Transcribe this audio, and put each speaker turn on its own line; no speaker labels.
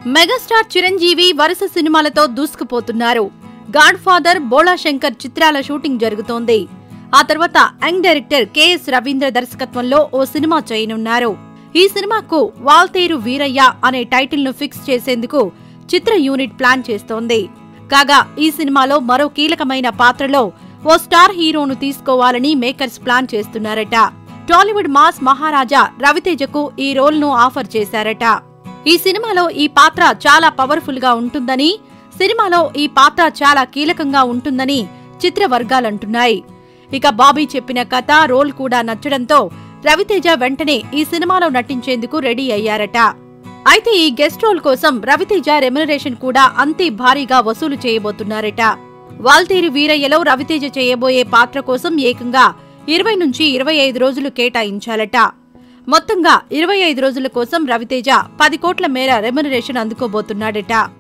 megastar Chiranjeevi వరుస సినిమాలతో దూసుకుపోతున్నారు గాడ్ ఫాదర్ బోళా శంకర్ చిత్రాల షూటింగ్ జరుగుతోంది ఆ తర్వాత యంగ్ డైరెక్టర్ కెఎస్ రవీంద్ర దర్శకత్వంలో ఓ సినిమా చేయనున్నారు ఈ సినిమాకు వాల్తేరు వీరయ్య అనే టైటిల్ ను ఫిక్స్ చేసేందుకు చిత్ర యూనిట్ ప్లాన్ చేస్తోంది కాగా ఈ సినిమాలో మరో కీలకమైన పాత్రలో ఓ స్టార్ హీరోను తీసుకోవాలని మేకర్స్ ప్లాన్ చేస్తున్నారట టాలీవుడ్ మాస్ మహారాజా రవితేజకు ఈ రోల్ ను ఆఫర్ చేశారట ఈ సినిమాలో ఈ పాత్ర చాలా పవర్ఫుల్ గా ఉంటుందని సినిమాలో ఈ పాత్ర చాలా కీలకంగా ఉంటుందని చిత్ర వర్గాలంటున్నాయి ఇక బాబీ చెప్పిన కథ రోల్ కూడా నచ్చడంతో రవితేజ వెంటనే ఈ సినిమాలో నటించేందుకు రెడీ అయ్యారట అయితే ఈ గెస్ట్ రోల్ కోసం రవితేజ రెమ్యునరేషన్ కూడా అంతే భారీగా వసూలు చేయబోతున్నారట వాల్తేరు వీరయ్యలో రవితేజ చేయబోయే పాత్ర కోసం ఏకంగా ఇరవై నుంచి ఇరవై ఐదు రోజులు కేటాయించాలట మొత్తంగా ఇరవై ఐదు రోజుల కోసం రవితేజ పది కోట్ల మేర రెమ్యునరేషన్ అందుకోబోతున్నాడట